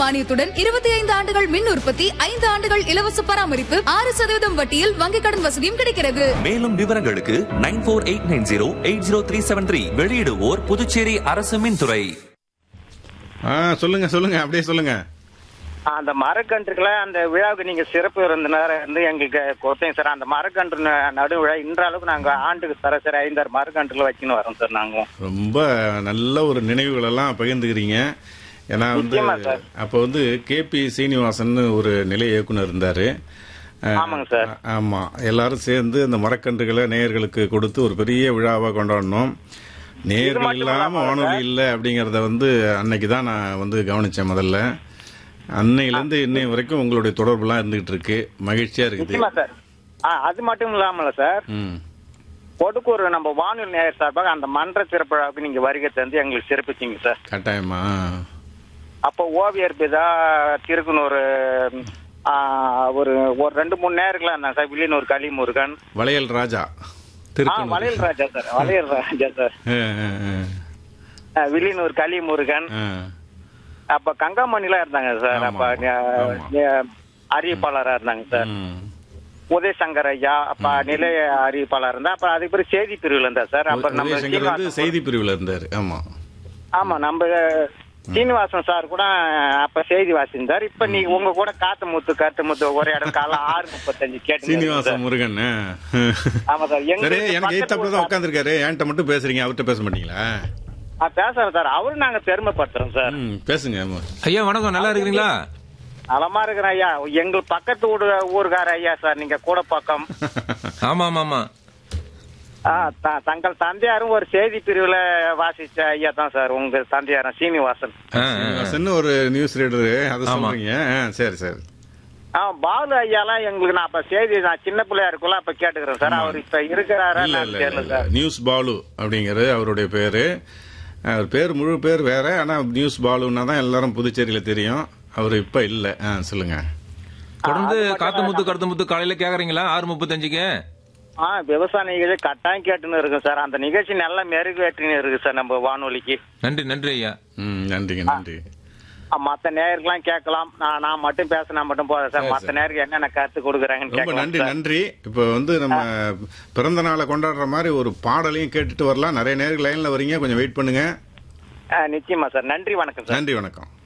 மானியத்துடன் இருபத்தி ஐந்து ஆண்டுகள் மின் உற்பத்தி ஐந்து ஆண்டுகள் இலவச பராமரிப்பு ஆறு சதவீதம் வட்டியில் வங்கிக் கடன் வசதியும் கிடைக்கிறது மேலும் விவரங்களுக்கு nine four eight nine zero eight zero three seven three வெளியிடுவோர் புதுச்சேரி அரசு மின்துறை ஆ சொல்லுங்க சொல்லுங்க அப்படியே சொல்லுங்க அந்த மரக்கன்றுகளை அந்த விழாவுக்கு நீங்க சிறப்பு விருந்தினர் வந்து எங்களுக்கு கொடுத்தீங்க சார் அந்த மரக்கன்று ந- நடு விழா இன்ற அளவுக்கு நாங்க ஆண்டுக்கு சராசரி ஐந்தாறு மரக்கன்றுகள் வைக்கணும் வரோம் சார் நாங்க ரொம்ப நல்ல ஒரு நினைவுகள் எல்லாம் பகிர்ந்துக்கிறீங்க ஏன்னா வந்து நிச்சயமா சார். அப்போ வந்து கேபி சீனிவாசன் ஒரு நிலைய இயக்குனர் இருந்தாரு அஹ், ஆமாங்க சார். ஆமா எல்லாரும் சேர்ந்து அந்த மரக்கன்றுகளை நேயர்களுக்கு கொடுத்து ஒரு பெரிய விழாவா கொண்டாடணும் நேயர்கள் மட்டும் இல்லாம இல்லாம வானொலி இல்லை அப்படிங்கறத வந்து அன்னைக்கு தான் நான் வந்து கவனிச்சேன் முதல்ல அன்னையிலேருந்து இன்னை வரைக்கும் உங்களுடைய தொடர்புலாம் இருந்துகிட்டு இருக்கு மகிழ்ச்சியா இருக்குது நிச்சயமா சார் ஆ, அது மட்டும் இல்லாமல சார் ம் கொடுக்கூர் நம்ம வானொலி நேயர் சார்பாக அந்த மன்ற சிறப்பு விழாவுக்கு நீங்க வருகை தந்து எங்களுக்கு சிறப்பிச்சீங்க சார் கட்டாயமா அப்போ ஓவியர் பிதா திருக்குனூர் ஆ, ஒரு ஒரு ரெண்டு மூணு நேரங்களா இருந்தாங்க சார் வில்லியனூர் களிமுருகன் வளையல் ராஜா ஆ திருக்கணூர் வளையல் ராஜா சார் வளையல் ராஜா சார் ஆ, ஆ, ஆ. ஆ, வில்லியனூர் களிமுருகன் ஆ. அப்ப கங்காமணிலாம் இருந்தாங்க சார் ஆமா, அப்ப ஆமா. ந- அறிவிப்பாளரா இருந்தாங்க சார் ம். உதயசங்கர் ஐயா அப்ப நிலைய அறிவிப்பாளர் இருந்தா அப்ப அதுக்கு பிறகு செய்தி பிரிவுல இருந்தா சார் அப்ப நம்ம உதயசங்கர் வந்து சீனிவாசன் செய்தி பிரிவுல இருந்தாரு ஆமா ஆமா நம்ம சீனிவாசன் சார் கூட அப்ப செய்தி வாசிந்தார் இப்ப நீ உங்க கூட காத்து முத்து காத்து முத்து ஒரே இடம் காலம் ஆறு முப்பத்தஞ்சு கேட்டு சீனிவாச முருகன் ஆ. ஆமா சார் எங்க சரி வீட்டு எனக்கு பக்கத்து எய்த்தாப்புல தான் ஊர் உட்காந்துருக்காரு என்கிட்ட மட்டும் பேசுறீங்க அவர்கிட்ட பேச மாட்டீங்களா ஆ, பேசுறேன் சார் அவரு நாங்க பெருமைப்படுத்துறோம் சார் ம், பேசுங்க ஆமா. ஐயா வணக்கம் நல்லா இருக்கிறீங்களா நலமா இருக்கிறேன் ஐயா எங்க பக்கத்து ஊரு ஊருக்கார ஐயா சார் நீங்க கூட பக்கம் ஆமா ஆமா ஆமா ஆ, த- தங்கள் தந்தையாரும் ஒரு செய்தி பிரிவுல வாசிச்ச ஐயா தான் சார் உங்க தந்தையாரும் சீனிவாசன் ஆ, ஆ, ஆ. சீனிவாசன் ஒரு நியூஸ் ரீடரு அதை ஆமா. சொல்றீங்க ஆ, சரி சரி ஆ பாலு ஐயாலாம் எங்களுக்கு நான் அப்ப செய்தி நான் சின்ன பிள்ளையா இருக்குள்ள அப்ப கேட்டுக்கிறேன் சார் அவர் இப்ப இருக்கிறாரா இல்ல நான் இல்ல தெரியல இல்ல சார் நியூஸ் பாலு அப்படிங்கிறது அவருடைய பேரு அவர் பேர் முழு பேர் வேற ஆனா நியூஸ் பாலுன்னா தான் எல்லாரும் புதுச்சேரியில தெரியும் அவர் இப்ப இல்ல ஆ, சொல்லுங்க தொடர்ந்து காத்து முத்து கருத்து முத்து காலையில கேக்குறீங்களா ஆறு முப்பத்தஞ்சுக்கு ஆ விவசாய நிகழ்ச்சி கட்டாயம் கேட்டுன்னு இருக்கு சார் அந்த நிகழ்ச்சி நல்லா மெருகேற்றுன்னு இருக்கு சார் நம்ம வானொலிக்கு நன்றி நன்றி ஐயா ம் நன்றிங்க நன்றி ஆ, மத்த நேயர்கள்லாம் கேட்கலாம் நான் நான் மட்டும் பேசினா மட்டும் போதும் சார் மத்த நேருக்கு என்னென்ன கருத்து கொடுக்குறாங்கன்னு ரொம்ப நன்றி கேட்கலாம் சார். நன்றி இப்போ வந்து நம்ம பிறந்த நாளை கொண்டாடுற மாதிரி ஒரு பாடலையும் கேட்டுட்டு வரலாம் நிறைய நேரம் லைன்ல வரீங்க கொஞ்சம் வெயிட் பண்ணுங்க ஆ, நிச்சயமா சார் நன்றி வணக்கம் சார் நன்றி வணக்கம்